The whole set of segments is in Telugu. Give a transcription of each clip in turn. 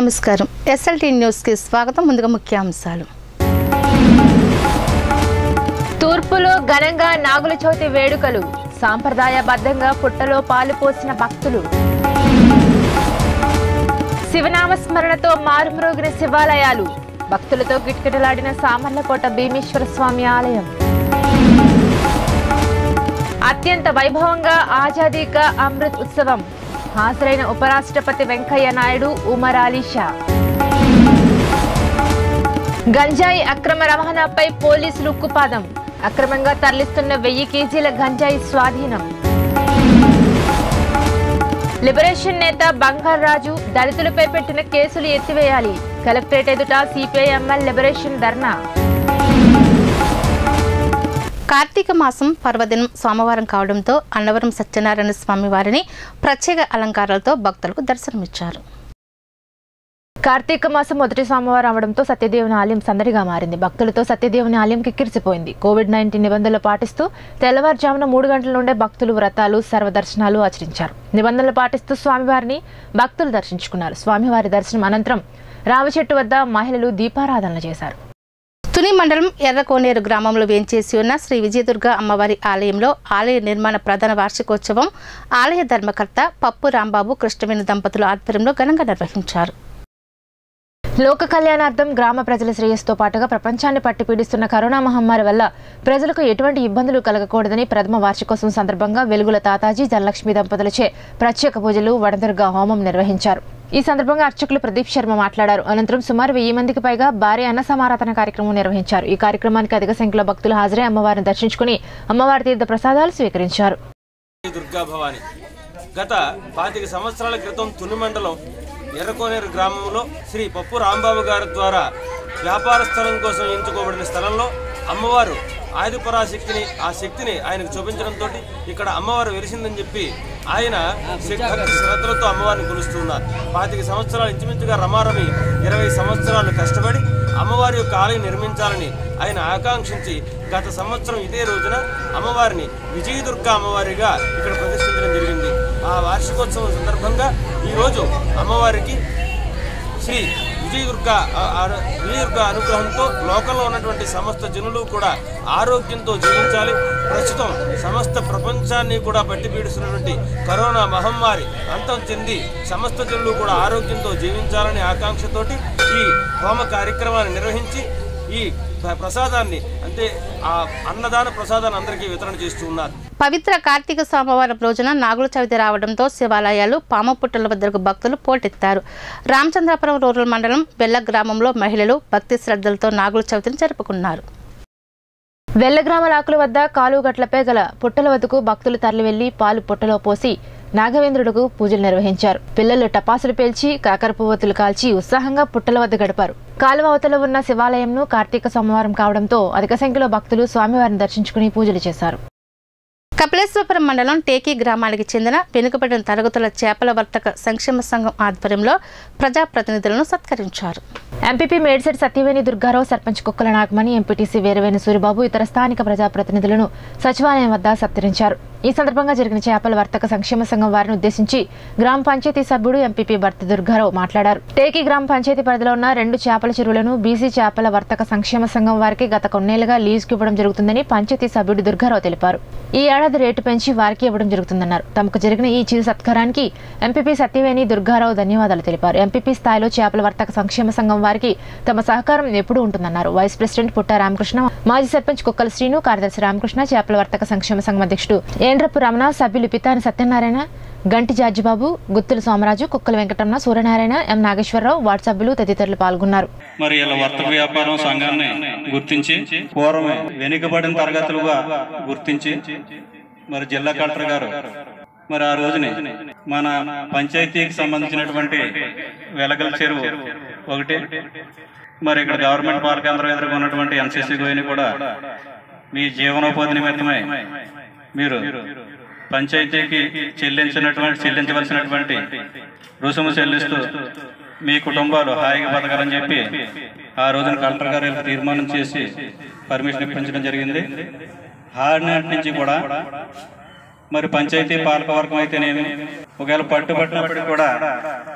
నమస్కారం ఎస్ఎల్టీ న్యూస్కి స్వాగతం ముందుగా ముఖ్యాంశాలు తూర్పులో ఘనంగా నాగుల చవితి వేడుకలు సాంప్రదాయబద్ధంగా పుట్టలో పాలు పోసిన భక్తులు శివనామ స్మరణతో మారుమ్రోగిన శివాలయాలు భక్తులతో కిటకిటలాడిన సామర్లకోట భీమేశ్వర స్వామి ఆలయం అత్యంత వైభవంగా ఆజాదీ కా అమృత్ ఉత్సవం హాజరైన ఉపరాష్ట్రపతి వెంకయ్య నాయుడు ఉమర్ అలీ షా గంజాయి అక్రమ రవాణాపై పోలీసులు ఉక్కుపాదం అక్రమంగా తరలిస్తున్న వెయ్యి కేజీల గంజాయి స్వాధీనం లిబరేషన్ నేత బంగార్ రాజు దళితులపై పెట్టిన కేసులు ఎత్తివేయాలి కలెక్టరేట్ ఎదుట CPI ML liberation dharna Kartika మాసం పర్వదినం సోమవారం కావడంతో అన్నవరం సత్యనారాయణ స్వామి వారిని ప్రత్యేక అలంకారాలతో భక్తులకు దర్శనమిచ్చారు కార్తీక మాసం మొదటి సోమవారం అవడంతో సత్యదేవుని ఆలయం సందడిగా మారింది భక్తులతో సత్యదేవుని ఆలయం కిక్కిరిసిపోయింది కోవిడ్ నైన్టీన్ నిబంధనలు పాటిస్తూ తెల్లవారుజామున మూడు గంటల నుండే భక్తులు వ్రతాలు సర్వదర్శనాలు ఆచరించారు నిబంధనలు పాటిస్తూ స్వామివారిని భక్తులు దర్శించుకున్నారు స్వామివారి దర్శనం అనంతరం రామచెట్టు వద్ద మహిళలు దీపారాధన చేశారు తుని మండలం ఎర్రకోనేరు గ్రామంలో వేంచేసి ఉన్న శ్రీ విజయదుర్గ అమ్మవారి ఆలయంలో ఆలయ నిర్మాణ ప్రధాన వార్షికోత్సవం ఆలయ ధర్మకర్త పప్పు రాంబాబు కృష్ణవేణి దంపతుల ఆధ్వర్యంలో ఘనంగా నిర్వహించారు లోక కళ్యాణార్థం గ్రామ ప్రజల శ్రేయస్సుతో పాటుగా ప్రపంచాన్ని పట్టి పీడిస్తున్న కరోనా మహమ్మారి వల్ల ప్రజలకు ఎటువంటి ఇబ్బందులు కలగకూడదని ప్రథమ వార్షికోత్సవం సందర్భంగా వెలుగుల తాతాజీ ధనలక్ష్మి దంపతులచే ప్రత్యేక పూజలు వడదుర్గ హోమం నిర్వహించారు ఈ సందర్భంగా అర్చకులు ప్రదీప్ శర్మ మాట్లాడారు అనంతరం సుమారు వెయ్యి మందికి పైగా భారీ అన్న సమారాధన కార్యక్రమం నిర్వహించారు ఈ కార్యక్రమానికి అధిక సంఖ్యలో భక్తులు హాజరై అమ్మవారిని దర్శించుకుని అమ్మవారి తీర్థ ప్రసాదాలు స్వీకరించారు దుర్గా భవాని గత పాతిక సంవత్సరాల క్రితం తుని మండలం ఎర్రకోనేరు గ్రామంలో శ్రీ పప్పు రాంబాబు గారి ద్వారా వ్యాపార స్థలం కోసం ఎంచుకోబడిన స్థలంలో అమ్మవారు ఆదిపరాశక్తిని ఆ శక్తిని ఆయనకు చూపించడంతో ఇక్కడ అమ్మవారు వెలిసిందని చెప్పి ఆయన శక్- భక్తి శ్రద్ధలతో అమ్మవారిని కొలుస్తున్నారు పాతిక సంవత్సరాలు ఇంచుమించుగా రమారమి ఇరవై సంవత్సరాలు కష్టపడి అమ్మవారి యొక్క ఆలయం నిర్మించాలని ఆయన ఆకాంక్షించి గత సంవత్సరం ఇదే రోజున అమ్మవారిని విజయదుర్గ అమ్మవారిగా ఇక్కడ ప్రతిష్ఠించడం జరిగింది ఆ వార్షికోత్సవం సందర్భంగా ఈరోజు అమ్మవారికి శ్రీ విజయదుర్గ ఆ- ఆ- విజయదుర్గ అనుగ్రహంతో లోకంలో ఉన్నటువంటి సమస్త జనులు కూడా ఆరోగ్యంతో జీవించాలి ప్రస్తుతం సమస్త ప్రపంచాన్ని కూడా పట్టి పీడిస్తున్నటువంటి కరోనా మహమ్మారి అంతం చెంది సమస్త జనులు కూడా ఆరోగ్యంతో జీవించాలని ఆకాంక్షతోటి ఈ హోమ కార్యక్రమాన్ని నిర్వహించి ఈ ప్ర- ప్రసాదాన్ని అంటే ఆ అన్నదాన ప్రసాదాన్ని అందరికీ వితరణ చేస్తూ ఉన్నారు పవిత్ర కార్తీక సోమవారం రోజున నాగుల చవితి రావడంతో శివాలయాలు పామపుట్టల వద్దకు భక్తులు పోటెత్తారు రామచంద్రాపురం రూరల్ మండలం బెల్ల గ్రామంలో మహిళలు భక్తి శ్రద్ధలతో నాగుల చవితిని జరుపుకున్నారు వెల్లగ్రామాల ఆకుల వద్ద కాలువగట్లపై గల పుట్టల వద్దకు భక్తులు తరలి వెళ్లి పాలు పుట్టలో పోసి నాగవేంద్రుడుకు పూజలు నిర్వహించారు పిల్లలు టపాసులు పేల్చి కాకర పువ్వొత్తులు కాల్చి ఉత్సాహంగా పుట్టల వద్ద గడిపారు కాలువ అవతల ఉన్న శివాలయంను కార్తీక సోమవారం కావడంతో అధిక సంఖ్యలో భక్తులు స్వామివారిని దర్శించుకుని పూజలు చేశారు కపిలేశ్వరపురం మండలం టేకీ గ్రామానికి చెందిన వెనుకబడిన తరగతుల చేపల వర్తక సంక్షేమ సంఘం ఆధ్వర్యంలో ప్రజాప్రతినిధులను సత్కరించారు ఎంపీపీ మేడ్సెట్ సత్యవేణి దుర్గారావు సర్పంచ్ కుక్కల నాగమణి ఎంపీటీసీ వీరవేణి సూరిబాబు ఇతర స్థానిక ప్రజాప్రతినిధులను సచివాలయం వద్ద సత్కరించారు ఈ సందర్భంగా జరిగిన చేపల వర్తక సంక్షేమ సంఘం వారిని ఉద్దేశించి గ్రామ పంచాయతీ సభ్యుడు ఎంపీపీ భర్త దుర్గారావు మాట్లాడారు టేకి గ్రామ పంచాయతీ పరిధిలో ఉన్న రెండు చేపల చెరువులను బీసీ చేపల వర్తక సంక్షేమ సంఘం వారికి గత కొన్నేళ్లుగా లీజుకు ఇవ్వడం జరుగుతుందని పంచాయతీ సభ్యుడు దుర్గారావు తెలిపారు ఈ ఏడాది రేటు పెంచి వారికి ఇవ్వడం జరుగుతుందన్నారు తమకు జరిగిన ఈ చిరు సత్కారానికి ఎంపీపీ సత్యవేణి దుర్గారావు ధన్యవాదాలు తెలిపారు ఎంపీపీ స్థాయిలో చేపల వర్తక సంక్షేమ సంఘం వారికి తమ సహకారం ఎప్పుడూ ఉంటుందన్నారు వైస్ ప్రెసిడెంట్ పుట్ట రామకృష్ణ మాజీ సర్పంచ్ కుక్కల శ్రీను కార్యదర్శి రామకృష్ణ చేపల వర్తక సంక్షేమ సంఘం అధ్యక్షుడు ఏండ్రపు రమణ సభ్యులు పితాని సత్యనారాయణ గంటి జార్జిబాబు గుత్తుల సోమరాజు కుక్కల వెంకటరమణ సూర్యనారాయణ ఎం నాగేశ్వరరావు వార్డు సభ్యులు తదితరులు పాల్గొన్నారు మరి ఇలా వర్తక వ్యాపారం సంఘాన్ని గుర్తించి పూర్వమే వెనుకబడిన తరగతులుగా గుర్తించి మరి జిల్లా కలెక్టర్ గారు మరి ఆ రోజుని మన పంచాయతీకి సంబంధించినటువంటి వెలగల చెరువు ఒకటి మరి ఇక్కడ గవర్నమెంట్ పాల కేంద్రం ఎదురుగా ఉన్నటువంటి ఎన్సీసీ గోయిని కూడా మీ జీవనోపాధి నిమిత్తమై మీరు పంచాయతీకి చెల్లించినటువంటి చెల్లించవలసినటువంటి రుసుము చెల్లిస్తూ మీ కుటుంబాలు హాయిగా బతకాలని చెప్పి ఆ రోజున కలెక్టర్ గారు ఇలా తీర్మానం చేసి పర్మిషన్ ఇప్పించడం జరిగింది ఆడినాటి నుంచి కూడా మరి పంచాయతీ పాలకవర్గం అయితేనేమి ఒకవేళ పట్టుబట్టినప్పటికీ కూడా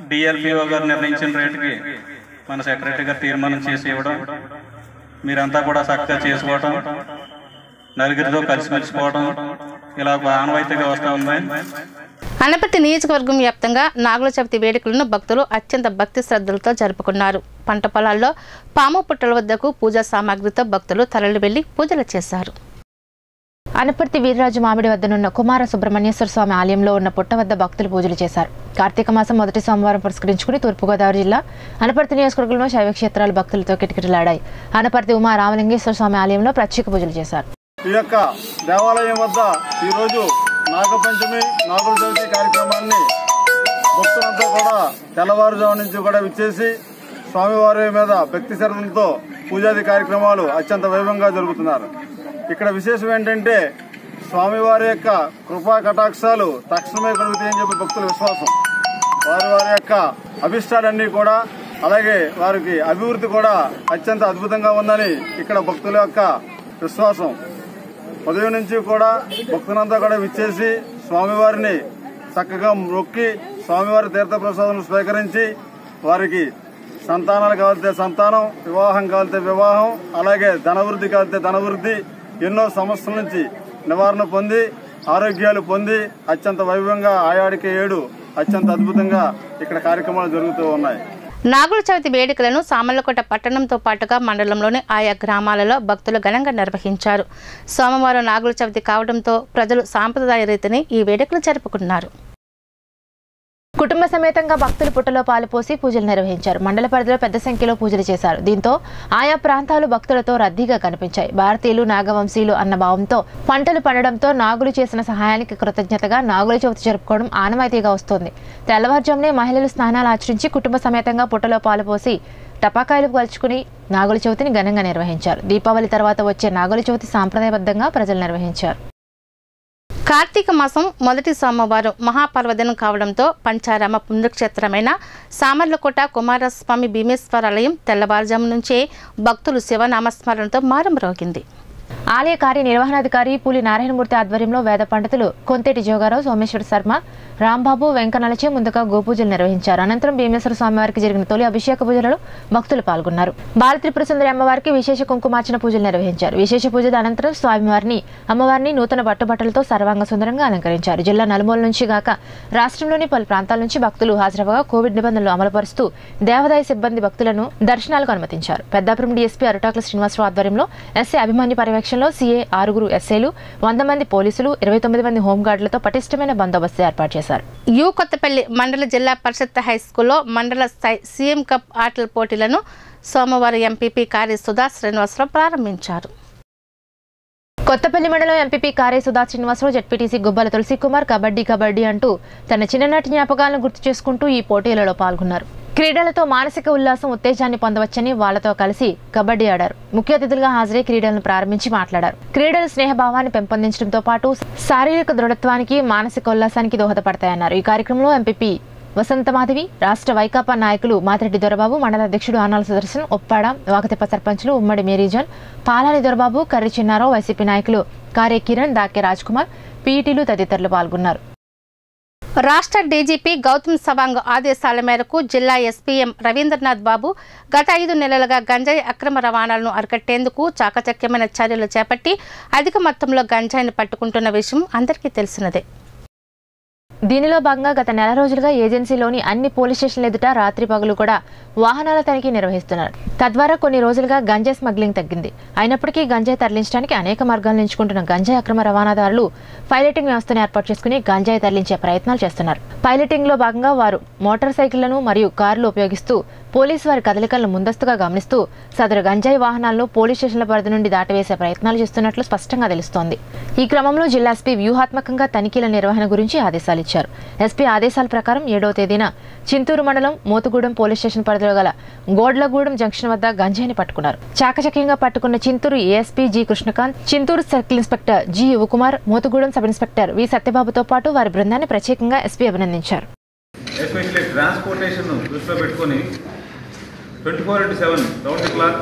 డిఎల్పిఓ గారు నిర్ణయించిన రేటుకి మన సెక్రటరీ గారు తీర్మానం చేసి ఇవ్వడం మీరంతా కూడా చక్కగా చేసుకోవటం నలుగురితో కలిసిమెలిసిపోవడం ఇలా ఒక ఆనవాయితీగా వస్తూ ఉంది అనపర్తి నియోజకవర్గం వ్యాప్తంగా నాగుల చవితి వేడుకలను భక్తులు అత్యంత భక్తి శ్రద్ధలతో జరుపుకున్నారు పంట పొలాల్లో పాము పుట్టల వద్దకు పూజా సామాగ్రితో భక్తులు తరలి వెళ్లి పూజలు చేశారు అనపర్తి వీర్రాజు మామిడి వద్దనున్న కుమార సుబ్రహ్మణ్యేశ్వర స్వామి ఆలయంలో ఉన్న పుట్ట వద్ద భక్తులు పూజలు చేశారు కార్తీక మాసం మొదటి సోమవారం పురస్కరించుకుని తూర్పుగోదావరి జిల్లా అనపర్తి నియోజకవర్గంలో శైవ క్షేత్రాలు భక్తులతో కిటకిటలాడాయి అనపర్తి ఉమా రామలింగేశ్వర స్వామి ఆలయంలో ప్రత్యేక పూజలు చేశారు ఈ యొక్క దేవాలయం వద్ద ఈరోజు నాగపంచమి నాగుల చవితి కార్యక్రమాన్ని భక్తులంతా కూడా తెల్లవారుజాము నుంచి కూడా విచ్చేసి స్వామివారి మీద భక్తి శ్రద్ధలతో పూజాది కార్యక్రమాలు అత్యంత వైభవంగా జరుగుతున్నారు ఇక్కడ విశేషం ఏంటంటే స్వామివారి యొక్క కృపా కటాక్షాలు తక్షణమే కలుగుతాయని చెప్పి భక్తుల విశ్వాసం వారి వారి యొక్క అభిష్టాలన్నీ కూడా అలాగే వారికి అభివృద్ధి కూడా అత్యంత అద్భుతంగా ఉందని ఇక్కడ భక్తుల యొక్క విశ్వాసం ఉదయం నుంచి కూడా భక్తులంతా కూడా విచ్చేసి స్వామివారిని చక్కగా మొక్కి స్వామివారి తీర్థప్రసాదం స్వీకరించి వారికి సంతానాలు కావాలితే సంతానం వివాహం కావాలితే వివాహం అలాగే ధనవృద్ధి కావాలితే ధనవృద్ధి ఎన్నో సమస్యల నుంచి నివారణ పొంది ఆరోగ్యాలు పొంది అత్యంత వైభవంగా ఆయాడికి ఏడు అత్యంత అద్భుతంగా ఇక్కడ కార్యక్రమాలు జరుగుతూ ఉన్నాయి నాగుల చవితి వేడుకలను సామర్లకోట పట్టణంతో పాటుగా మండలంలోని ఆయా గ్రామాలలో భక్తులు ఘనంగా నిర్వహించారు సోమవారం నాగుల చవితి కావడంతో ప్రజలు సాంప్రదాయ రీతిని ఈ వేడుకలు జరుపుకున్నారు కుటుంబ సమేతంగా భక్తులు పుట్టలో పాలు పోసి పూజలు నిర్వహించారు మండల పరిధిలో పెద్ద సంఖ్యలో పూజలు చేశారు దీంతో ఆయా ప్రాంతాలు భక్తులతో రద్దీగా కనిపించాయి భారతీయులు నాగవంశీయులు అన్న భావంతో పంటలు పండడంతో నాగులు చేసిన సహాయానికి కృతజ్ఞతగా నాగుల చవితి జరుపుకోవడం ఆనవాయితీగా వస్తోంది తెల్లవారుజామునే మహిళలు స్నానాలు ఆచరించి కుటుంబ సమేతంగా పుట్టలో పాలు పోసి టపాకాయలు కలుచుకుని నాగుల చవితిని ఘనంగా నిర్వహించారు దీపావళి తర్వాత వచ్చే నాగుల చవితి సాంప్రదాయబద్ధంగా ప్రజలు నిర్వహించారు కార్తీక మాసం మొదటి సోమవారం మహాపర్వదినం కావడంతో పంచారామ పుణ్యక్షేత్రమైన సామర్లకోట కుమారస్వామి భీమేశ్వరాలయం తెల్లవారుజాము నుంచే భక్తులు శివనామస్మరణతో మారుమ్రోగింది ఆలయ కార్యనిర్వహణాధికారి పూలి నారాయణమూర్తి ఆధ్వర్యంలో వేద పండితులు కొంతేటి జోగారావు సోమేశ్వర శర్మ రాంబాబు వెంకనలచే ముందుగా గోపూజలు నిర్వహించారు అనంతరం భీమేశ్వర స్వామివారికి జరిగిన తొలి అభిషేక పూజలలో భక్తులు పాల్గొన్నారు బాలత్రిపుర సుందరి అమ్మవారికి విశేష కుంకుమార్చన పూజలు నిర్వహించారు విశేష పూజల అనంతరం స్వామివారిని అమ్మవారిని నూతన పట్టుబట్టలతో సర్వాంగ సుందరంగా అలంకరించారు జిల్లా నలుమూల నుంచి గాక రాష్ట్రంలోని పలు ప్రాంతాల నుంచి భక్తులు హాజరవగా కోవిడ్ నిబంధనలు అమలుపరుస్తూ దేవాదాయ సిబ్బంది భక్తులను దర్శనాలకు అనుమతించారు పెద్దాపురం డీఎస్పీ అరుటాకుల శ్రీనివాసరావు ఆధ్వర్యంలో ఎస్ఏ అభిమాన్యు పర్యవేక్షణలో సీఏ ఆరుగురు ఎస్ఏలు వంద మంది పోలీసులు ఇరవై తొమ్మిది మంది హోంగార్డులతో పటిష్టమైన బందోబస్తు ఏర్పాటు చేశారు యు కొత్తపల్లి మండల జిల్లా పరిషత్ హై స్కూల్లో మండల స్థాయి సీఎం కప్ ఆటల పోటీలను సోమవారం ఎంపీపీ కార్య సుధా శ్రీనివాసరావు ప్రారంభించారు కొత్తపల్లి మండలం ఎంపీపీ కారే సుధా శ్రీనివాసరావు జడ్పీటీసీ గుబ్బల తులసి కుమార్ కబడ్డీ కబడ్డీ అంటూ తన చిన్ననాటి జ్ఞాపకాలను గుర్తు చేసుకుంటూ ఈ పోటీలలో పాల్గొన్నారు క్రీడలతో మానసిక ఉల్లాసం ఉత్తేజాన్ని పొందవచ్చని వాళ్ళతో కలిసి కబడ్డీ ఆడారు ముఖ్య అతిథులుగా హాజరై క్రీడలను ప్రారంభించి మాట్లాడారు క్రీడలు స్నేహభావాన్ని పెంపొందించడంతో పాటు శారీరక దృఢత్వానికి మానసిక ఉల్లాసానికి దోహదపడతాయన్నారు ఈ కార్యక్రమంలో ఎంపీపీ వసంతమాధవి రాష్ట్ర వైకాపా నాయకులు మాతిరెడ్డి దొరబాబు మండల అధ్యక్షుడు ఆనాల సుదర్శన్ ఒప్పాడ వాకతిప్ప సర్పంచులు ఉమ్మడి మేరీజాన్ పాలాని దొరబాబు కర్రి చిన్నారావు వైసీపీ నాయకులు కారే కిరణ్ దాకే రాజ్ కుమార్ పీఈటీలు తదితరులు పాల్గొన్నారు రాష్ట్ర డీజీపీ గౌతమ్ సవాంగ్ ఆదేశాల మేరకు జిల్లా ఎస్పీఎం రవీంద్రనాథ్ బాబు గత ఐదు నెలలుగా గంజాయి అక్రమ రవాణాలను అరికట్టేందుకు చాకచక్యమైన చర్యలు చేపట్టి అధిక మొత్తంలో గంజాయిని పట్టుకుంటున్న విషయం అందరికీ తెలిసినదే దీనిలో భాగంగా గత నెల రోజులుగా ఏజెన్సీలోని అన్ని పోలీస్ స్టేషన్ల ఎదుట రాత్రి పగలు కూడా వాహనాల తనిఖీ నిర్వహిస్తున్నారు తద్వారా కొన్ని రోజులుగా గంజాయి స్మగ్లింగ్ తగ్గింది అయినప్పటికీ గంజాయి తరలించడానికి అనేక మార్గాలను ఎంచుకుంటున్న గంజాయి అక్రమ రవాణాదారులు పైలటింగ్ వ్యవస్థను ఏర్పాటు చేసుకుని గంజాయి తరలించే ప్రయత్నాలు చేస్తున్నారు పైలటింగ్ లో భాగంగా వారు మోటార్ సైకిళ్లను మరియు కార్లు ఉపయోగిస్తూ పోలీసు వారి కదలికలను ముందస్తుగా గమనిస్తూ సదరు గంజాయి వాహనాలను పోలీస్ స్టేషన్ల పరిధి నుండి దాటవేసే ప్రయత్నాలు చేస్తున్నట్లు స్పష్టంగా తెలుస్తోంది ఈ క్రమంలో జిల్లా ఎస్పీ వ్యూహాత్మకంగా తనిఖీల నిర్వహణ గురించి ఆదేశాలు ఇచ్చారు ఎస్పీ ఆదేశాల ప్రకారం ఏడవ తేదీన చింతూరు మండలం మోతుగూడెం పోలీస్ స్టేషన్ పరిధిలో గల గోడ్లగూడెం జంక్షన్ వద్ద గంజాయిని పట్టుకున్నారు చాకచక్యంగా పట్టుకున్న Chintur ASP G Krishnakanth Chintur circle inspector G Yuvakumar Mothugudem sub inspector V సత్యబాబుతో పాటు వారి బృందాన్ని ప్రత్యేకంగా ఎస్పీ అభినందించారు ఎస్పెషల్లీ ట్రాన్స్పోర్టేషన్ దృష్టిలో పెట్టుకొని twenty four into seven round the clock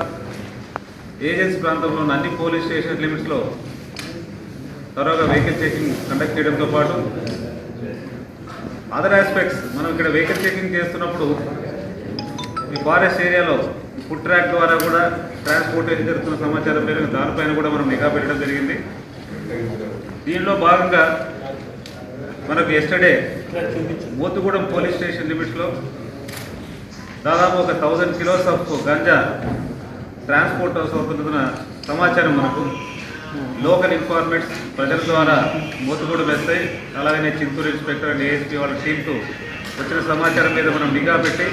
agency ప్రాంతంలో ఉన్న అన్ని పోలీస్ స్టేషన్ లిమిట్స్లో త్వరగా వెహికల్ చెకింగ్ కండక్ట్ చేయడంతో పాటు అదర్ ఆస్పెక్ట్స్ మనం ఇక్కడ వెహికల్ చెకింగ్ చేస్తున్నప్పుడు ఈ ఫారెస్ట్ ఏరియాలో ఫుడ్ ట్రాక్ ద్వారా కూడా ట్రాన్స్పోర్టేషన్ జరుగుతున్న సమాచారం మేరకు దానిపైన కూడా మనం నిఘా పెట్టడం జరిగింది దీనిలో భాగంగా మనకు ఎస్టర్డే మోతుగూడెం పోలీస్ స్టేషన్ లిమిట్స్లో దాదాపు ఒక thousand kilos of ganja transport అవుతున్న సమాచారం మనకు లోకల్ ఇన్ఫార్మేట్స్ ప్రజల ద్వారా మోతుగూడెం ఎస్ఐ అలాగనే చింతూరు ఇన్స్పెక్టర్ అండ్ ఏఎస్పీ వాళ్ళ టీంకు వచ్చిన సమాచారం మీద మనం నిఘా పెట్టి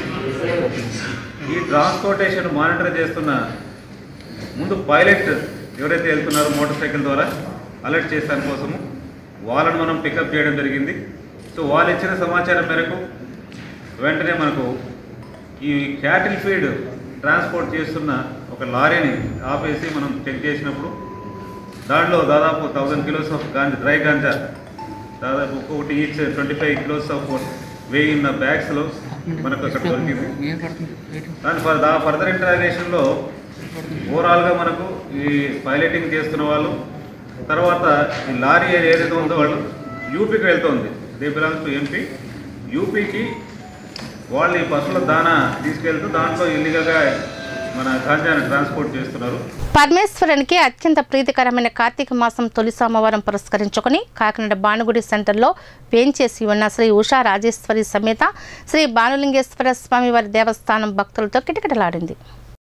ఈ ట్రాన్స్పోర్టేషన్ మానిటర్ చేస్తున్న ముందు పైలట్ ఎవరైతే వెళ్తున్నారో మోటార్ సైకిల్ ద్వారా అలర్ట్ చేసాని కోసము వాళ్ళని మనం పికప్ చేయడం జరిగింది సో వాళ్ళు ఇచ్చిన సమాచారం మేరకు వెంటనే మనకు ఈ క్యాటిల్ ఫీడ్ ట్రాన్స్పోర్ట్ చేస్తున్న ఒక లారీని ఆపేసి మనం చెక్ చేసినప్పుడు దాంట్లో దాదాపు thousand kilos of ganja dry ganja దాదాపు ఒక్కొక్కటి each twenty five kilos of వేయిన బ్యాగ్స్లో మనకు అక్కడ దొరికింది దాని ఫర్ దా ఫర్దర్ ఇంటరాగేషన్లో ఓవరాల్గా మనకు ఈ పైలటింగ్ చేస్తున్న వాళ్ళు తర్వాత ఈ లారీ ఏదైతే ఉందో వాళ్ళు యూపీకి వెళ్తుంది దే బిలాంగ్స్ టు ఎంపీ యూపీకి వాళ్ళు ఈ పశువుల దానా తీసుకెళ్తూ దాంట్లో ఇల్లీగల్గా మన గాంజాని ట్రాన్స్పోర్ట్ చేస్తున్నారు పరమేశ్వరునికి అత్యంత ప్రీతికరమైన కార్తీక మాసం తొలి సోమవారం పురస్కరించుకొని కాకినాడ బానుగుడి సెంటర్లో వేంచేసి ఉన్న శ్రీ ఉషా రాజేశ్వరి సమేత శ్రీ బానులింగేశ్వర స్వామివారి దేవస్థానం భక్తులతో కిటకిటలాడింది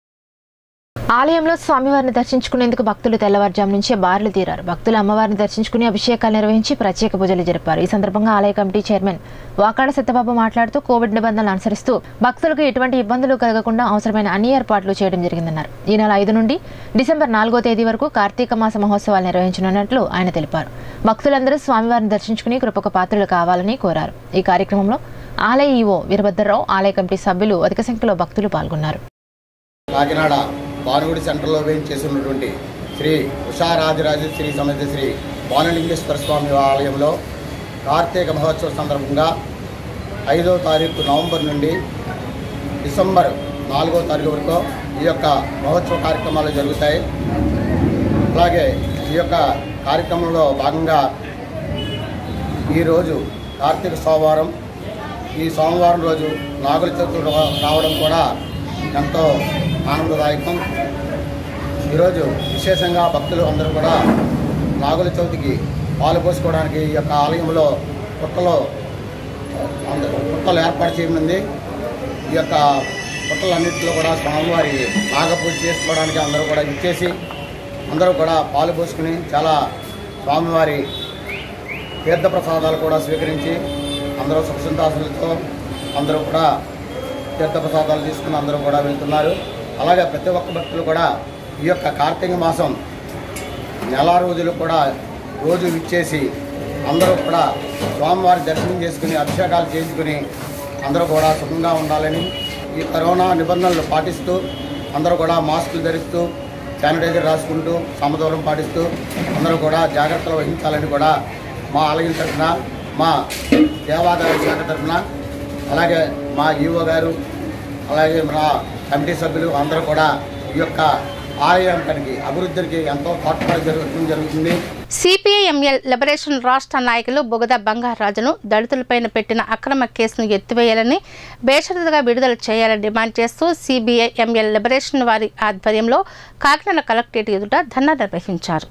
ఆలయంలో స్వామివారిని దర్శించుకునేందుకు భక్తులు తెల్లవారుజాము నుంచే బారులు తీరారు భక్తులు అమ్మవారిని దర్శించుకుని అభిషేకాలు నిర్వహించి ప్రత్యేక పూజలు జరిపారు ఈ సందర్భంగా ఆలయ కమిటీ చైర్మన్ వాకాడ సత్యబాబు మాట్లాడుతూ కోవిడ్ నిబంధనలు అనుసరిస్తూ భక్తులకు ఎటువంటి ఇబ్బందులు కలగకుండా అవసరమైన అన్ని ఏర్పాట్లు చేయడం జరిగిందన్నారు ఈ నెల ఐదు నుండి డిసెంబర్ నాలుగో తేదీ వరకు కార్తీక మాస మహోత్సవాలు నిర్వహించనున్నట్లు ఆయన తెలిపారు భక్తులందరూ స్వామివారిని దర్శించుకుని కృపకు పాత్రలు కావాలని కోరారు ఈ కార్యక్రమంలో ఆలయ ఈవో వీరభద్రరావు ఆలయ కమిటీ సభ్యులు అధిక సంఖ్యలో భక్తులు పాల్గొన్నారు కాకినాడ బానుగుడి సెంటర్లో వేయించేసి ఉన్నటువంటి శ్రీ ఉషారాజరాజేశ్వరి సమేత శ్రీ బాణలింగేశ్వర స్వామి ఆలయంలో కార్తీక మహోత్సవ సందర్భంగా ఐదో తారీఖు నవంబర్ నుండి డిసెంబర్ నాలుగో తారీఖు వరకు ఈ యొక్క మహోత్సవ కార్యక్రమాలు జరుగుతాయి అలాగే ఈ యొక్క కార్యక్రమంలో భాగంగా ఈరోజు కార్తీక సోమవారం ఈ సోమవారం రోజు నాగుల చతుర్థి రావడం కూడా ఎంతో ఆనందదాయకం ఈరోజు విశేషంగా భక్తులు అందరూ కూడా నాగుల చవితికి పాలు పోసుకోవడానికి ఈ యొక్క ఆలయంలో పుట్టలో అందరూ పుట్టలు ఏర్పాటు చేయనుంది ఈ యొక్క పుట్టలన్నింటిలో కూడా స్వామివారి నాగపూజ చేసుకోవడానికి అందరూ కూడా ఇచ్చేసి అందరూ కూడా పాలు పోసుకుని చాలా స్వామివారి తీర్థప్రసాదాలు కూడా స్వీకరించి అందరూ సుఖ సంతోషాలతో అందరూ కూడా తీర్థప్రసాదాలు తీసుకుని అందరూ కూడా వెళ్తున్నారు అలాగే ప్రతి ఒక్క భక్తులు కూడా ఈ యొక్క కార్తీక మాసం నెల రోజులు కూడా రోజు విచ్చేసి అందరూ కూడా స్వామివారి దర్శనం చేసుకుని అభిషేకాలు చేయించుకుని అందరూ కూడా సుఖంగా ఉండాలని ఈ కరోనా నిబంధనలు పాటిస్తూ అందరూ కూడా మాస్కులు ధరిస్తూ శానిటైజర్ రాసుకుంటూ సమదూరం పాటిస్తూ అందరూ కూడా జాగ్రత్తలు వహించాలని కూడా మా ఆలయం తరఫున మా దేవాదాయ శాఖ తరఫున అలాగే మా ఈఓ గారు అలాగే మా కమిటీ సభ్యులు అందరూ కూడా ఈ యొక్క ఆలయానికి అభివృద్ధికి ఎంతో తోడ్పడి జరుగుతుంది జరుగుతుంది సిపిఐఎంఎల్ లిబరేషన్ రాష్ట్ర నాయకులు బొగద బంగారాజును దళితులపైన పెట్టిన అక్రమ కేసును ఎత్తివేయాలని బేషరతుగా విడుదల చేయాలని డిమాండ్ చేస్తూ సిబిఐ ఎంఎల్ లిబరేషన్ వారి ఆధ్వర్యంలో కాకినాడ కలెక్టరేట్ ఎదుట ధర్నా నిర్వహించారు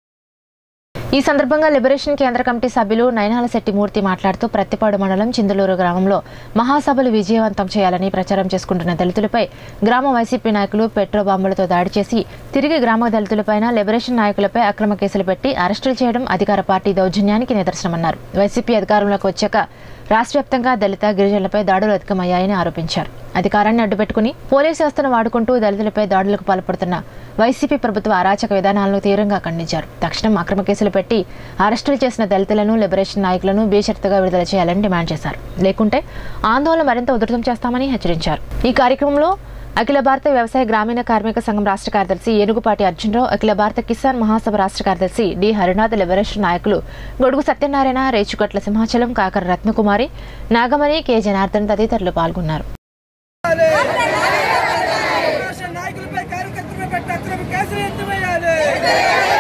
ఈ సందర్భంగా లిబరేషన్ కేంద్ర కమిటీ సభ్యులు నయనాల శెట్టి మూర్తి మాట్లాడుతూ ప్రత్తిపాడు మండలం చిందులూరు గ్రామంలో మహాసభలు విజయవంతం చేయాలని ప్రచారం చేసుకుంటున్న దళితులపై గ్రామ వైసీపీ నాయకులు పెట్రో బాంబులతో దాడి చేసి తిరిగి గ్రామ దళితులపైన లిబరేషన్ నాయకులపై అక్రమ కేసులు పెట్టి అరెస్టులు చేయడం అధికార పార్టీ దౌర్జన్యానికి నిదర్శనమన్నారు వైసీపీ అధికారంలోకి వచ్చాక రాష్ట్ర వ్యాప్తంగా దళిత గిరిజనులపై దాడులు అధికమయ్యాయని ఆరోపించారు అధికారాన్ని అడ్డుపెట్టుకుని పోలీసు వ్యవస్థను వాడుకుంటూ దళితులపై దాడులకు పాల్పడుతున్న వైసీపీ ప్రభుత్వ అరాచక విధానాలను తీవ్రంగా ఖండించారు తక్షణం అక్రమ కేసులు పెట్టి అరెస్టులు చేసిన దళితులను లిబరేషన్ నాయకులను బేషరతుగా విడుదల చేయాలని డిమాండ్ చేశారు లేకుంటే ఆందోళన మరింత ఉధృతం చేస్తామని హెచ్చరించారు ఈ కార్యక్రమంలో అఖిల భారత వ్యవసాయ గ్రామీణ కార్మిక సంఘం రాష్ట్ర కార్యదర్శి ఏనుగుపాటి అర్జునరావు అఖిల భారత కిసాన్ మహాసభ రాష్ట్ర కార్యదర్శి డి హరినాథ్ లిబరేషన్ నాయకులు గొడుగు సత్యనారాయణ రేచుగట్ల సింహాచలం కాకర రత్నకుమారి నాగమణి కె జనార్దన్ తదితరులు పాల్గొన్నారు రాష్ట్ర నాయకులపై కార్యకర్తలపై పెట్టిన అక్రమ కేసులు ఎత్తివేయాలి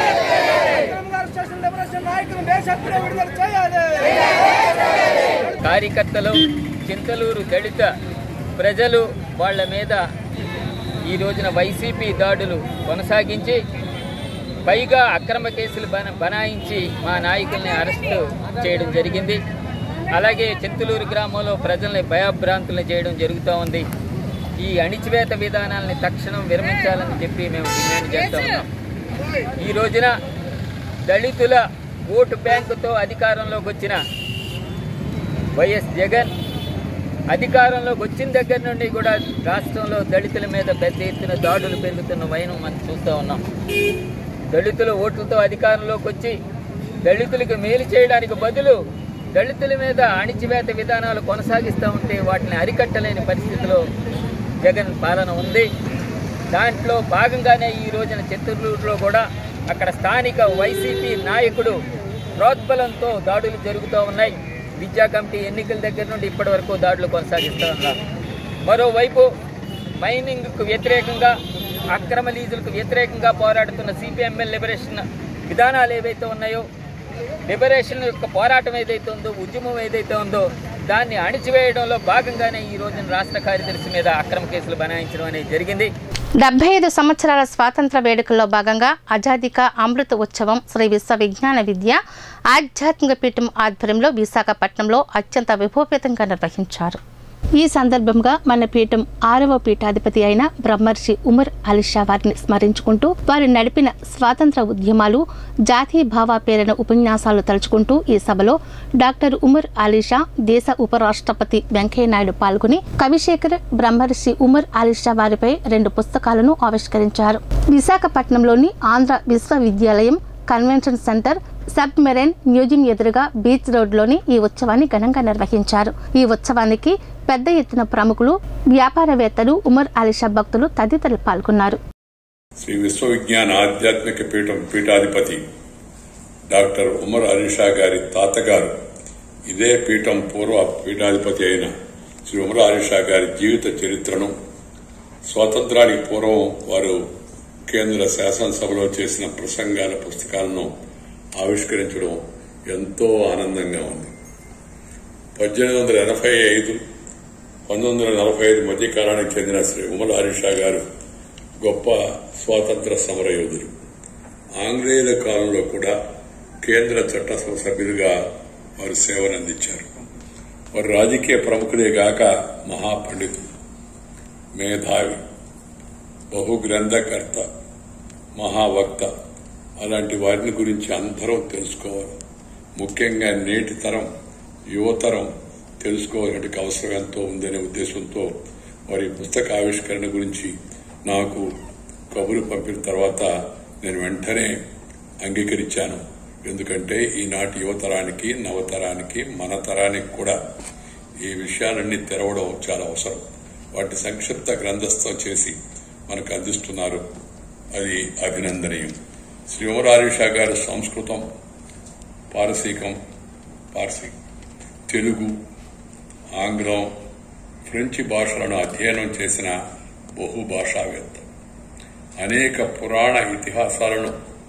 అక్రమ అరెస్ట్ చేసిన లిబరేషన్ నాయకులను దేశత్తులో విడుదల చేయాలి కార్యకర్తలు చింతలూరు దళిత ప్రజలు వాళ్ళ మీద ఈ రోజున వైసీపీ దాడులు కొనసాగించి పైగా అక్రమ కేసులు బన బనాయించి మా నాయకుల్ని అరెస్టు చేయడం జరిగింది అలాగే చింతలూరు గ్రామంలో ప్రజల్ని భయభ్రాంతులను చేయడం జరుగుతూ ఉంది ఈ అణిచివేత విధానాలని తక్షణం విరమించాలని చెప్పి మేము డిమాండ్ చేస్తూ ఉన్నాం ఈ రోజున దళితుల ఓటు బ్యాంకుతో అధికారంలోకి వచ్చిన వైఎస్ జగన్ అధికారంలోకి వచ్చిన దగ్గర నుండి కూడా రాష్ట్రంలో దళితుల మీద పెద్ద ఎత్తున దాడులు పెరుగుతున్న వైనం మనం చూస్తూ ఉన్నాం దళితుల ఓట్లతో అధికారంలోకి వచ్చి దళితులకు మేలు చేయడానికి బదులు దళితుల మీద అణిచివేత విధానాలు కొనసాగిస్తూ ఉంటే వాటిని అరికట్టలేని పరిస్థితిలో జగన్ పాలన ఉంది దాంట్లో భాగంగానే ఈ రోజున చిత్తూరులో కూడా అక్కడ స్థానిక వైసీపీ నాయకుడు ప్రోద్బలంతో దాడులు జరుగుతూ ఉన్నాయి విద్యా కమిటీ ఎన్నికల దగ్గర నుండి ఇప్పటి వరకు దాడులు కొనసాగిస్తూ ఉన్నారు మరోవైపు మైనింగ్కు వ్యతిరేకంగా అక్రమ లీజులకు వ్యతిరేకంగా పోరాడుతున్న సిపిఎంఎల్ లిబరేషన్ విధానాలు ఏవైతే ఉన్నాయో లిబరేషన్ యొక్క పోరాటం ఏదైతే ఉందో ఉద్యమం ఏదైతే ఉందో దాన్ని అణిచివేయడంలో భాగంగానే ఈ రోజున రాష్ట్ర కార్యదర్శి మీద అక్రమ కేసులు బనాయించడం అనేది జరిగింది డెబ్బై ఐదు సంవత్సరాల స్వాతంత్ర వేడుకల్లో భాగంగా అజాదిక అమృత ఉత్సవం శ్రీ విశ్వ విజ్ఞాన విద్య ఆధ్యాత్మిక పీఠం ఆధ్వర్యంలో విశాఖపట్నంలో అత్యంత విభూపితంగా నిర్వహించారు ఈ సందర్భంగా మన పీఠం ఆరవ పీఠాధిపతి అయిన బ్రహ్మర్షి ఉమర్ అలీషా వారిని స్మరించుకుంటూ వారు నడిపిన స్వాతంత్ర ఉద్యమాలు జాతీయ భావ పేరిన ఉపన్యాసాలు తలుచుకుంటూ ఈ సభలో డాక్టర్ ఉమర్ అలీషా దేశ ఉపరాష్ట్రపతి వెంకయ్యనాయుడు పాల్గొని కవిశేఖర్ బ్రహ్మర్షి ఉమర్ అలీషా వారిపై రెండు పుస్తకాలను ఆవిష్కరించారు విశాఖపట్నంలోని ఆంధ్ర విశ్వవిద్యాలయం convention centre submarine museum ఎదురుగా బీచ్ రోడ్లోని ఈ ఉత్సవాన్ని ఘనంగా నిర్వహించారు ఈ ఉత్సవానికి పెద్ద ఎత్తున ప్రముఖులు వ్యాపారవేత్తలు ఉమర్ అలీషా భక్తులు తదితరులు పాల్గొన్నారు శ్రీ విశ్వవిజ్ఞాన ఆధ్యాత్మిక పీఠం పీఠాధిపతి డాక్టర్ ఉమర్ అలీషా గారి తాతగారు ఇదే పీఠం పూర్వ పీఠాధిపతి అయిన శ్రీ ఉమర్ అలీషా గారి జీవిత చరిత్రను స్వాతంత్రానికి పూర్వం వారు కేంద్ర శాసనసభలో చేసిన ప్రసంగాల పుస్తకాలను ఆవిష్కరించడం ఎంతో ఆనందంగా ఉంది పద్దెనిమిది వందల ఎనభై ఐదు పంతొమ్మిది వందల నలభై ఐదు మధ్య కాలానికి చెందిన శ్రీ ఉమర్ హరీషా గారు గొప్ప స్వాతంత్ర సమరయోధులు ఆంగ్లేయుల కాలంలో కూడా కేంద్ర చట్టసభ సభ్యులుగా వారు సేవలందించారు వారు రాజకీయ ప్రముఖులే గాక మహాపండితులు మేధావి బహుగ్రంథకర్త మహావక్త అలాంటి వారిని గురించి అందరూ తెలుసుకోవాలి ముఖ్యంగా నేటి తరం యువతరం తెలుసుకోవాల్సిన అవసరం ఎంతో ఉందనే ఉద్దేశంతో వారి పుస్తక ఆవిష్కరణ గురించి నాకు కబురు పంపిన తర్వాత నేను వెంటనే అంగీకరించాను ఎందుకంటే ఈనాటి యువతరానికి నవతరానికి మన తరానికి కూడా ఈ విషయాలన్నీ తెరవడం చాలా అవసరం వాటి సంక్షిప్త గ్రంథస్థం చేసి మనకు అందిస్తున్నారు అది అభినందనీయం శ్రీ ఉమరారీషా గారు సంస్కృతం పారసీకం పార్సీ తెలుగు ఆంగ్లం ఫ్రెంచి భాషలను అధ్యయనం చేసిన బహుభాషావేత్త అనేక పురాణ ఇతిహాసాలను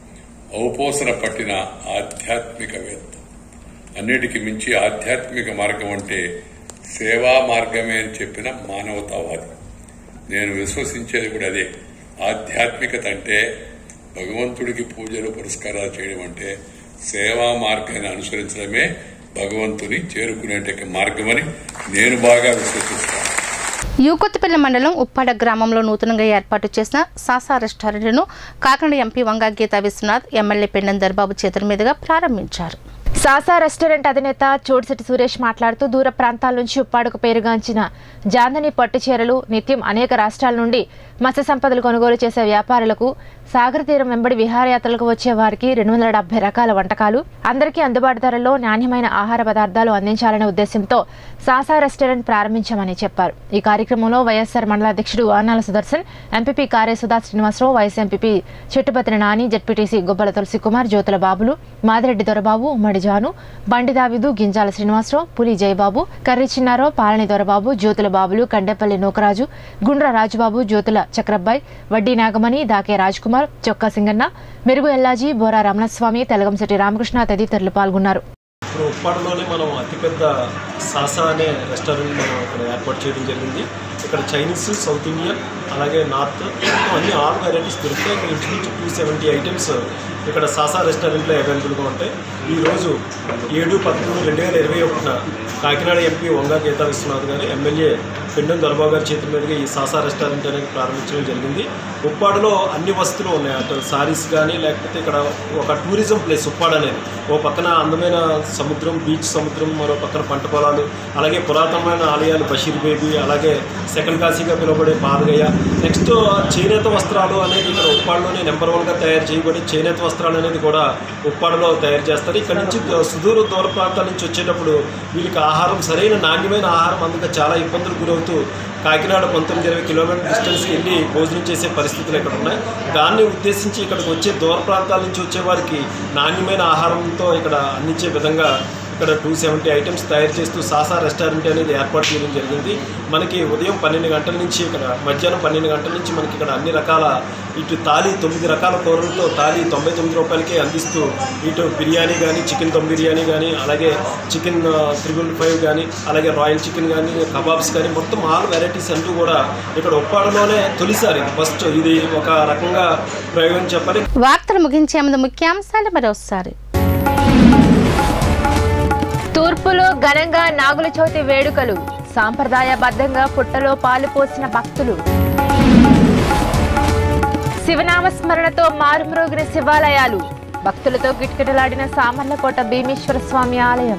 ఔపోసన పట్టిన ఆధ్యాత్మికవేత్త అన్నిటికీ మించి ఆధ్యాత్మిక మార్గం అంటే సేవా మార్గమే అని చెప్పిన మానవతావాది నేను విశ్వసించేది కూడా అదే ఆధ్యాత్మికత అంటే భగవంతుడికి పూజలు పురస్కారాలు చేయడం అంటే సేవా మార్గాన్ని అనుసరించడమే భగవంతుని చేరుకునే మార్గమని నేను బాగా విశ్వసిస్తాను యూకొత్తపల్లి మండలం ఉప్పాడ గ్రామంలో నూతనంగా ఏర్పాటు చేసిన సాసా రెస్టారెంట్ను కాకినాడ ఎంపీ వంగా గీతా విశ్వనాథ్ ఎమ్మెల్యే పెండం దర్బాబు చేతుల మీదుగా ప్రారంభించారు సాసా రెస్టారెంట్ అధినేత చోడిశెట్టి సురేష్ మాట్లాడుతూ దూర ప్రాంతాల నుంచి ఉప్పాడుకు పేరుగాంచిన జాందని పట్టు చీరలు నిత్యం అనేక రాష్ట్రాల నుండి మత్స్య సంపదలు కొనుగోలు చేసే వ్యాపారులకు సాగర తీరం వెంబడి విహారయాత్రలకు వచ్చే వారికి రెండు వందల డెబ్బై రకాల వంటకాలు అందరికీ అందుబాటు ధరల్లో నాణ్యమైన ఆహార పదార్థాలు అందించాలనే ఉద్దేశంతో సాసా రెస్టారెంట్ ప్రారంభించామని చెప్పారు ఈ కార్యక్రమంలో వైఎస్ఆర్ మండల అధ్యక్షుడు ఆనాల Sudarshan MPP Kare Sudha Srinivasarao vice MPP Chettupatri Nani ZPTC Gubbala Tulasi Kumar Jyothula Babulu Madireddy Dorababu ఉమ్మడి జాను బండి దావిదు గింజాల శ్రీనివాసరావు పులి జయబాబు కర్రి చిన్నారావు పాలని దొరబాబు జ్యోతుల బాబులు కండెపల్లి నూకరాజు గుండ్ర రాజుబాబు జ్యోతుల చక్రబ్బాయ్ వడ్డీ నాగమణి దాకే రాజ్కుమార్ చొక్కా సింగన్న మెరుగు ఎల్లాజీ బోరా రమణస్వామి తెలగంశెట్టి రామకృష్ణ తదితరులు పాల్గొన్నారు ఇప్పుడు ఉప్పాడలోనే మనం అతిపెద్ద సాసా అనే రెస్టారెంట్ మనం ఇక్కడ ఏర్పాటు చేయడం జరిగింది ఇక్కడ చైనీస్ సౌత్ ఇండియన్ అలాగే నార్త్ మొత్తం అన్ని ఆల్ వెరైటీస్ దొరుకుతాయి ఇక్కడ ఇంచుమించు టూ సెవెంటీ ఐటమ్స్ ఇక్కడ సాసా రెస్టారెంట్లో అవైలబుల్గా ఉంటాయి ఈరోజు ఏడు పదకొండు రెండు వేల ఇరవై ఒకటిన కాకినాడ ఎంపీ వంగా గీతా విశ్వనాథ్ గారు ఎమ్మెల్యే పెండం దొరబాబు గారి చేతుల మీదుగా ఈ సాసా రెస్టారెంట్ అనేది ప్రారంభించడం జరిగింది ఉప్పాడలో అన్ని వస్తువులు ఉన్నాయి అటు సారీస్ కానీ లేకపోతే ఇక్కడ ఒక టూరిజం ప్లేస్ ఉప్పాడ అనేది ఓ పక్కన అందమైన సముద్రం బీచ్ సముద్రం మరో పక్కన పంట పొలాలు అలాగే పురాతనమైన ఆలయాలు బషీర్ బేబీ అలాగే సెకండ్ కాశీగా పిలువబడే పాదగయ్య నెక్స్ట్ చేనేత వస్త్రాలు అనేది ఇక్కడ ఉప్పాడలోనే నెంబర్ వన్గా తయారు చేయబడి చేనేత వస్త్రాలు అనేది కూడా ఉప్పాడలో తయారు చేస్తారు ఇక్కడ నుంచి సుదూర దూర ప్రాంతాల నుంచి వచ్చేటప్పుడు వీళ్ళకి ఆహారం సరైన నాణ్యమైన ఆహారం అందక చాలా ఇబ్బందులు గురవుతూ కాకినాడ పంతొమ్మిది ఇరవై కిలోమీటర్ డిస్టెన్స్కి వెళ్ళి భోజనం చేసే పరిస్థితులు ఇక్కడ ఉన్నాయి దాన్ని ఉద్దేశించి ఇక్కడికి వచ్చే దూర ప్రాంతాల నుంచి వచ్చే వారికి నాణ్యమైన ఆహారంతో ఇక్కడ అందించే విధంగా ఇక్కడ టూ సెవెంటీ ఐటమ్స్ తయారు చేస్తూ సాసా రెస్టారెంట్ అనేది ఏర్పాటు చేయడం జరిగింది మనకి ఉదయం పన్నెండు గంటల నుంచి ఇక్కడ మధ్యాహ్నం పన్నెండు గంటల నుంచి మనకి ఇక్కడ అన్ని రకాల ఇటు తాలి తొమ్మిది రకాల కూరలతో తాలి తొంభై తొమ్మిది రూపాయలకే అందిస్తూ ఇటు బిర్యానీ కానీ చికెన్ దమ్ బిర్యానీ కానీ అలాగే చికెన్ త్రిబుల్ ఫైవ్ కానీ అలాగే రాయల్ చికెన్ కానీ కబాబ్స్ కానీ మొత్తం ఆల్ వెరైటీస్ అంటూ కూడా ఇక్కడ ఉప్పాడలోనే తొలిసారి ఫస్ట్ ఇది ఒక రకంగా ప్రయోగం చెప్పాలి వార్తలు ముగించే ముందు ముఖ్యాంశాలు మరోసారి తూర్పులో ఘనంగా నాగుల చవితి వేడుకలు సాంప్రదాయబద్ధంగా పుట్టలో పాలు పోసిన భక్తులు శివనామ స్మరణతో మారుమ్రోగిన శివాలయాలు భక్తులతో కిటకిటలాడిన సామర్లకోట భీమేశ్వర స్వామి ఆలయం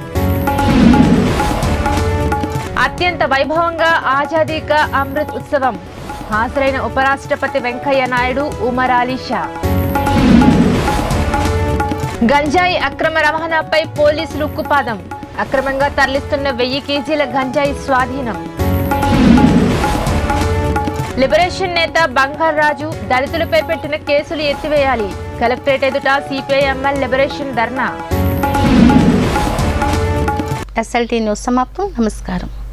అత్యంత వైభవంగా ఆజాదీ కా అమృత్ ఉత్సవం హాజరైన ఉపరాష్ట్రపతి వెంకయ్య నాయుడు ఉమర్ అలీ షా గంజాయి అక్రమ రవాణాపై పోలీసులు ఉక్కుపాదం అక్రమంగా తరలిస్తున్న వెయ్యి కేజీల గంజాయి స్వాధీనం లిబరేషన్ నేత బంగార్ రాజు దళితులపై పెట్టిన కేసులు ఎత్తివేయాలి కలెక్టరేట్ ఎదుట CPI ML liberation dharna SLT news సమాప్తం నమస్కారం